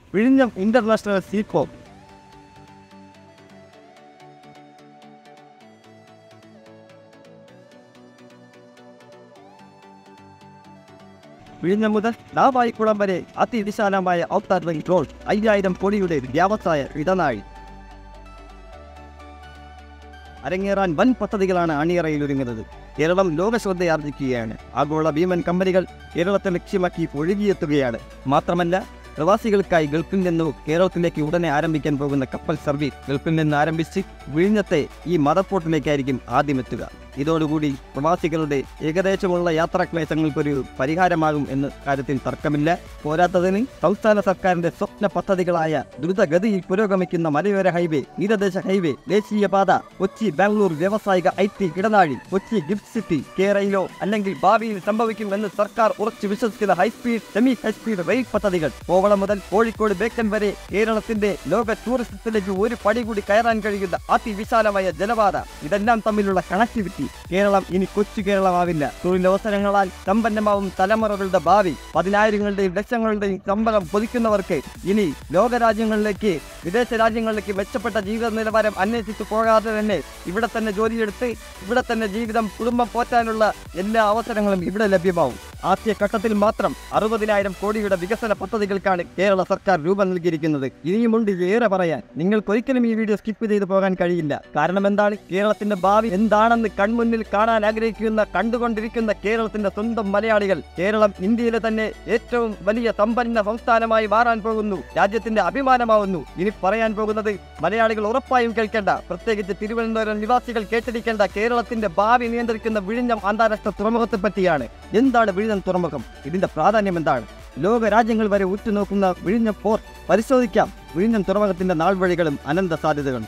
വിഴിഞ്ഞം international seaport വിഴിഞ്ഞം മുതൽ നാവായിക്കുളം വരെ അതിവിശാലമായ ഔട്ടർ റിംഗ് റോഡ് അയ്യായിരം കോടിയുടെ വ്യാവസായ ഇടനാഴി അരങ്ങേറാൻ വൻ പദ്ധതികളാണ് അണിയറയിൽ ഒരുങ്ങുന്നത് കേരളം ലോകശ്രദ്ധയാർജിക്കുകയാണ് ആഗോള ഭീമൻ കമ്പനികൾ കേരളത്തെ ലക്ഷ്യമാക്കി ഒഴുകിയെത്തുകയാണ് മാത്രമല്ല പ്രവാസികൾക്കായി ഗൾഫിൽ നിന്നു കേരളത്തിലേക്ക് ഉടനെ ആരംഭിക്കാൻ പോകുന്ന കപ്പൽ സർവീസ് ഗൾഫിൽ നിന്ന് ആരംഭിച്ച് വിഴിഞ്ഞത്തെ ഈ മദർപോർട്ടിലേക്കായിരിക്കും ആദ്യം എത്തുക ഇതോടുകൂടി പ്രവാസികളുടെ ഏകദേശമുള്ള യാത്രാക്ലേശങ്ങൾക്കൊരു പരിഹാരമാകും എന്ന കാര്യത്തിൽ തർക്കമില്ല പോരാത്തതിന് സംസ്ഥാന സർക്കാരിന്റെ സ്വപ്ന പദ്ധതികളായ ദ്രുതഗതിയിൽ പുരോഗമിക്കുന്ന മലയോര ഹൈവേ തീരദേശ ഹൈവേ ദേശീയപാത കൊച്ചി ബാംഗ്ലൂർ വ്യാവസായിക ഐ ടി ഇടനാഴി കൊച്ചി ഗിഫ്റ്റ് സിറ്റി കേരളയിലോ അല്ലെങ്കിൽ ഭാവിയിൽ സംഭവിക്കുമെന്ന് സർക്കാർ ഉറച്ചു വിശ്വസിക്കുന്ന ഹൈസ്പീഡ് സെമി ഹൈസ്പീഡ് റെയിൽ പദ്ധതികൾ കോവളം മുതൽ കോഴിക്കോട് ബേക്കൻ വരെ കേരളത്തിന്റെ ലോക ടൂറിസത്തിലേക്ക് ഒരു പടി കൂടി കയറാൻ കഴിയുന്ന അതിവിശാലമായ ജലപാത ഇതെല്ലാം തമ്മിലുള്ള കണക്ടിവിറ്റി കേരളം ഇനി കൊച്ചു കേരളമാവില്ല തൊഴിലവസരങ്ങളാൽ സമ്പന്നമാവും തലമുറകളുടെ ഭാവി പതിനായിരങ്ങളുടെയും ലക്ഷങ്ങളുടെയും ശമ്പളം പൊതിക്കുന്നവർക്ക് ഇനി ലോകരാജ്യങ്ങളിലേക്ക് വിദേശ രാജ്യങ്ങളിലേക്ക് മെച്ചപ്പെട്ട ജീവിത നിലവാരം അന്വേഷിച്ചു പോകാതെ തന്നെ ഇവിടെ തന്നെ ജോലിയെടുത്ത് ഇവിടെ തന്നെ ജീവിതം കുടുംബം പോറ്റാനുള്ള എല്ലാ അവസരങ്ങളും ഇവിടെ ലഭ്യമാവും ആദ്യ ഘട്ടത്തിൽ മാത്രം അറുപതിനായിരം കോടിയുടെ വികസന പദ്ധതികൾക്കാണ് കേരള സർക്കാർ രൂപം നൽകിയിരിക്കുന്നത് ഇനിയുമുണ്ട് ഏറെ പറയാൻ നിങ്ങൾക്കൊരിക്കലും ഈ വീഡിയോ സ്കിപ്പ് ചെയ്ത് പോകാൻ കഴിയില്ല കാരണം എന്താണ് കേരളത്തിന്റെ ഭാവി എന്താണെന്ന് കൺമുന്നിൽ കാണാൻ ആഗ്രഹിക്കുന്ന കണ്ടുകൊണ്ടിരിക്കുന്ന കേരളത്തിന്റെ സ്വന്തം മലയാളികൾ കേരളം ഇന്ത്യയിലെ തന്നെ ഏറ്റവും വലിയ സമ്പന്ന സംസ്ഥാനമായി മാറാൻ പോകുന്നു രാജ്യത്തിന്റെ അഭിമാനമാവുന്നു ഇനി പറയാൻ പോകുന്നത് മലയാളികൾ ഉറപ്പായും കേൾക്കേണ്ട പ്രത്യേകിച്ച് തിരുവനന്തപുരം നിവാസികൾ കേട്ടിരിക്കേണ്ട കേരളത്തിന്റെ ഭാവി നിയന്ത്രിക്കുന്ന വിഴിഞ്ഞം അന്താരാഷ്ട്ര തുറമുഖത്തെ പറ്റിയാണ് എന്താണ് വിഴിഞ്ഞം തുറമുഖം ഇതിന്റെ പ്രാധാന്യം എന്താണ് ലോക രാജ്യങ്ങൾ വരെ ഉറ്റുനോക്കുന്ന വിഴിഞ്ഞം പോർട്ട് പരിശോധിക്കാം വിഴിഞ്ഞം തുറമുഖത്തിന്റെ നാൾവഴികളും അനന്ത സാധ്യതകളും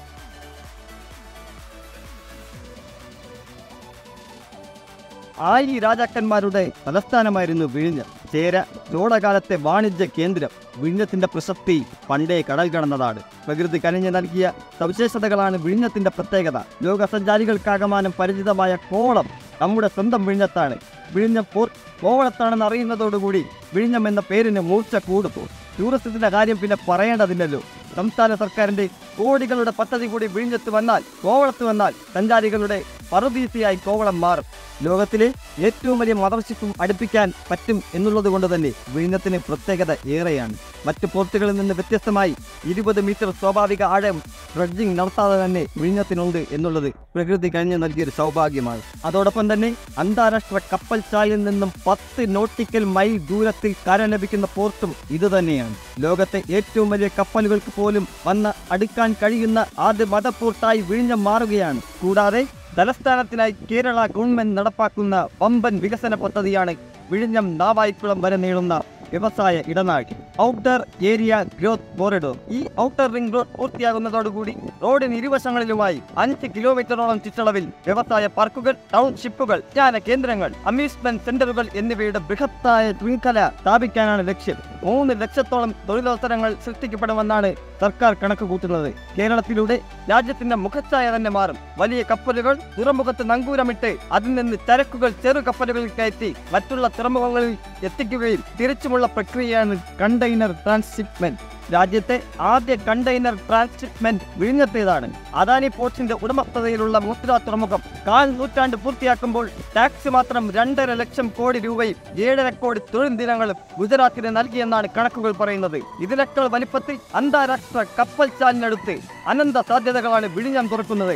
ആയി രാജാക്കന്മാരുടെ തലസ്ഥാനമായിരുന്നു വിഴിഞ്ഞം ചേര ചോളകാലത്തെ വാണിജ്യ കേന്ദ്രം വിഴിഞ്ഞത്തിന്റെ പ്രസക്തി പണ്ടേ കടൽ കടന്നതാണ് പ്രകൃതി കനിഞ്ഞു നൽകിയ സവിശേഷതകളാണ് വിഴിഞ്ഞത്തിന്റെ പ്രത്യേകത ലോകസഞ്ചാരികൾക്കാകമാനം പരിചിതമായ കോളം നമ്മുടെ സ്വന്തം വിഴിഞ്ഞത്താണ് വിഴിഞ്ഞം പോർട്ട് കോവളത്താണെന്ന് അറിയുന്നതോടുകൂടി വിഴിഞ്ഞം എന്ന പേരിന് മൂർച്ച കൂടുന്നു ടൂറിസത്തിന്റെ കാര്യം പിന്നെ പറയേണ്ടതില്ലല്ലോ സംസ്ഥാന സർക്കാരിന്റെ കോടികളുടെ പദ്ധതി കൂടി വിഴിഞ്ഞത്ത് വന്നാൽ കോവളത്ത് വന്നാൽ സഞ്ചാരികളുടെ പറുദീസയായി കോവളം മാറും ലോകത്തിലെ ഏറ്റവും വലിയ മദർഷിപ്പും അടുപ്പിക്കാൻ പറ്റും എന്നുള്ളത് കൊണ്ട് തന്നെ വിഴിഞ്ഞത്തിന് പ്രത്യേകത ഏറെയാണ് മറ്റ് പോർട്ടുകളിൽ നിന്ന് വ്യത്യസ്തമായി ഇരുപത് മീറ്റർ സ്വാഭാവിക ആഴം ഡ്രഡ്ജിംഗ് നടത്താതെ തന്നെ വിഴിഞ്ഞത്തിനുണ്ട് എന്നുള്ളത് പ്രകൃതി കഴിഞ്ഞു നൽകിയൊരു സൗഭാഗ്യമാണ് അതോടൊപ്പം തന്നെ അന്താരാഷ്ട്ര കപ്പൽ ചാലിൽ നിന്നും പത്ത് നോട്ടിക്കൽ മൈൽ ദൂരത്തിൽ കര ലഭിക്കുന്ന പോർട്ടും ഇതുതന്നെയാണ് ലോകത്തെ ഏറ്റവും വലിയ കപ്പലുകൾക്ക് പോലും വന്ന് അടുക്കാൻ കഴിയുന്ന ആദ്യ മതപ്പോർട്ടായി വിഴിഞ്ഞം മാറുകയാണ് കൂടാതെ തലസ്ഥാനത്തിനായി കേരള ഗവൺമെന്റ് നടപ്പാക്കുന്ന വമ്പൻ വികസന പദ്ധതിയാണ് വിഴിഞ്ഞം നാവായിക്കുളം വരെ നീളുന്ന വ്യവസായ ഇടനാഴി ഔട്ടർ ഏരിയ ഗ്രോത്ത് കോറിഡോർ ഈ ഔട്ടർ റിംഗ് റോഡ് പൂർത്തിയാകുന്നതോടുകൂടി റോഡിന് ഇരുവശങ്ങളിലുമായി അഞ്ച് കിലോമീറ്ററോളം ചുറ്റളവിൽ വ്യവസായ പാർക്കുകൾ ടൗൺഷിപ്പുകൾ ജ്ഞാന കേന്ദ്രങ്ങൾ അമ്യൂസ്മെന്റ് സെന്ററുകൾ എന്നിവയുടെ ബൃഹത്തായ ശൃംഖല സ്ഥാപിക്കാനാണ് ലക്ഷ്യം മൂന്ന് ലക്ഷത്തോളം തൊഴിലവസരങ്ങൾ സൃഷ്ടിക്കപ്പെടുമെന്നാണ് സർക്കാർ കണക്ക് കൂട്ടുന്നത് കേരളത്തിലൂടെ രാജ്യത്തിന്റെ മുഖച്ഛായ തന്നെ മാറും വലിയ കപ്പലുകൾ തുറമുഖത്ത് നങ്കൂരമിട്ട് അതിൽ നിന്ന് ചരക്കുകൾ ചെറു കപ്പലുകളിൽ കയറ്റി മറ്റുള്ള തുറമുഖങ്ങളിൽ എത്തിക്കുകയും തിരിച്ചുമുള്ള പ്രക്രിയയാണ് കണ്ടെയ്നർ ട്രാൻസ്ഷിപ്മെന്റ് രാജ്യത്തെ ആദ്യ കണ്ടെയ്നർ ട്രാൻസ്ഷിപ്മെന്റ് വിഴിഞ്ഞത്തേതാണ് അദാനി പോർട്സിന്റെ ഉടമസ്ഥതയിലുള്ള മുദ്ര തുറമുഖം കാൽ നൂറ്റാണ്ട് പൂർത്തിയാക്കുമ്പോൾ ടാക്സ് മാത്രം രണ്ടര ലക്ഷം കോടി രൂപയും ഏഴര കോടി തൊഴിൽ ദിനങ്ങളും ഗുജറാത്തിന് നൽകിയെന്നാണ് കണക്കുകൾ പറയുന്നത് ഇതിനേക്കാൾ വലിപ്പത്തിൽ അന്താരാഷ്ട്ര കപ്പൽ ചാലിനടുത്ത് അനന്ത സാധ്യതകളാണ് വിഴിഞ്ഞം തുറക്കുന്നത്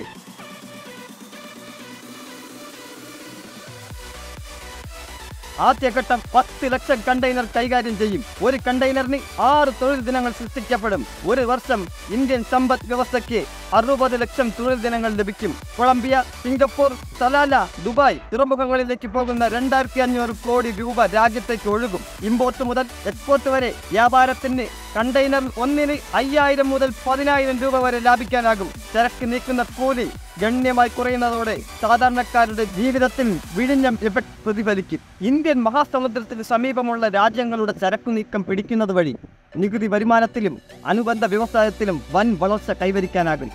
ആദ്യഘട്ടം പത്ത് ലക്ഷം കണ്ടെയ്നർ കൈകാര്യം ചെയ്യും ഒരു കണ്ടെയ്നറിന് ആറ് തൊഴിൽ ദിനങ്ങൾ സൃഷ്ടിക്കപ്പെടും ഒരു വർഷം ഇന്ത്യൻ സമ്പദ് വ്യവസ്ഥയ്ക്ക് അറുപത് ലക്ഷം തൊഴിൽ ദിനങ്ങൾ ലഭിക്കും കൊളംബിയ സിംഗപ്പൂർ സലാല ദുബായ് തുറമുഖങ്ങളിലേക്ക് പോകുന്ന രണ്ടായിരത്തി അഞ്ഞൂറ് കോടി രൂപ രാജ്യത്തേക്ക് ഒഴുകും ഇമ്പോർട്ട് മുതൽ എക്സ്പോർട്ട് വരെ വ്യാപാരത്തിന് കണ്ടെയ്നർ ഒന്നിന് അയ്യായിരം മുതൽ പതിനായിരം രൂപ വരെ ലാഭിക്കാനാകും ചരക്ക് നീക്കുന്ന കൂലി ഗണ്യമായി കുറയുന്നതോടെ സാധാരണക്കാരുടെ ജീവിതത്തിൽ വിഴിഞ്ഞം എഫക്ട് പ്രതിഫലിക്കും ഇന്ത്യൻ മഹാസമുദ്രത്തിന് സമീപമുള്ള രാജ്യങ്ങളുടെ ചരക്കു നീക്കം പിടിക്കുന്നത് വഴി നികുതി വരുമാനത്തിലും അനുബന്ധ വ്യവസായത്തിലും വൻ വളർച്ച കൈവരിക്കാനാകും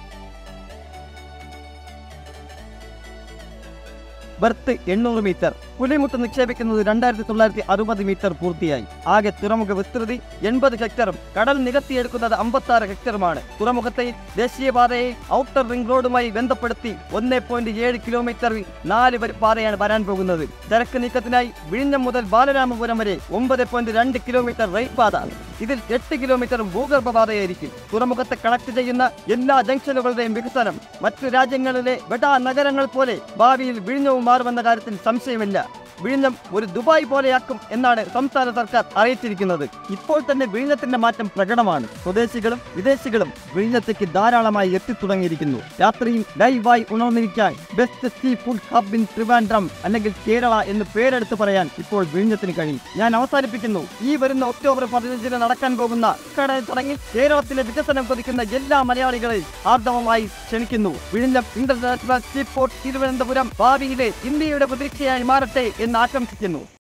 ബർത്ത് എണ്ണൂറ് മീറ്റർ പുലിമുട്ട് നിക്ഷേപിക്കുന്നത് രണ്ടായിരത്തി തൊള്ളായിരത്തി അറുപത് മീറ്റർ പൂർത്തിയായി ആകെ തുറമുഖ വിസ്തൃതി എൺപത് ഹെക്ടറും കടൽ നികത്തിയെടുക്കുന്നത് അമ്പത്തി ആറ് ഹെക്ടറുമാണ് തുറമുഖത്തെ ദേശീയപാതയെ ഔട്ടർ റിംഗ് റോഡുമായി ബന്ധപ്പെടുത്തി ഒന്നേ പോയിന്റ് ഏഴ് കിലോമീറ്ററിൽ നാല് വരി പാതയാണ് വരാൻ പോകുന്നത് ചരക്ക് നീക്കത്തിനായി വിഴിഞ്ഞം മുതൽ ബാലരാമപുരം വരെ ഒമ്പത് പോയിന്റ് രണ്ട് കിലോമീറ്റർ റെയിൽ പാത ഇതിൽ എട്ട് കിലോമീറ്റർ ഭൂഗർഭ പാതയായിരിക്കും തുറമുഖത്തെ കണക്ട് ചെയ്യുന്ന എല്ലാ ജംഗ്ഷനുകളുടെയും വികസനം മറ്റു രാജ്യങ്ങളിലെ വെടാ നഗരങ്ങൾ പോലെ ഭാവിയിൽ വിഴിഞ്ഞവും മാറുമെന്ന കാര്യത്തിൽ സംശയമില്ല വിഴിഞ്ഞം ഒരു ദുബായ് പോലെയാക്കും എന്നാണ് സംസ്ഥാന സർക്കാർ അറിയിച്ചിരിക്കുന്നത് ഇപ്പോൾ തന്നെ വിഴിഞ്ഞത്തിന്റെ മാറ്റം പ്രകടമാണ് സ്വദേശികളും വിദേശികളും വിഴിഞ്ഞത്തേക്ക് ധാരാളമായി എത്തിത്തുടങ്ങിയിരിക്കുന്നു രാത്രിയും ലൈവായി ഉണർന്നിരിക്കാൻ best sea food hub in Trivandrum അല്ലെങ്കിൽ കേരള എന്ന് പേരെടുത്ത് പറയാൻ ഇപ്പോൾ വിഴിഞ്ഞത്തിന് കഴിയും ഞാൻ അവസാനിപ്പിക്കുന്നു ഈ വരുന്ന ഒക്ടോബർ പതിനഞ്ചിന് നടക്കാൻ പോകുന്ന ഉദ്ഘാടന ചടങ്ങിൽ കേരളത്തിലെ വികസനം കൊതിക്കുന്ന എല്ലാ മലയാളികളെയും ആർദ്രവമായി ക്ഷണിക്കുന്നു വിഴിഞ്ഞം ഇന്റർനാഷണൽ സീ പോർട്ട് തിരുവനന്തപുരം ഭാവിയിലെ ഇന്ത്യയുടെ പ്രതീക്ഷയായി മാറട്ടെ എന്ന് ആശംസിക്കുന്നു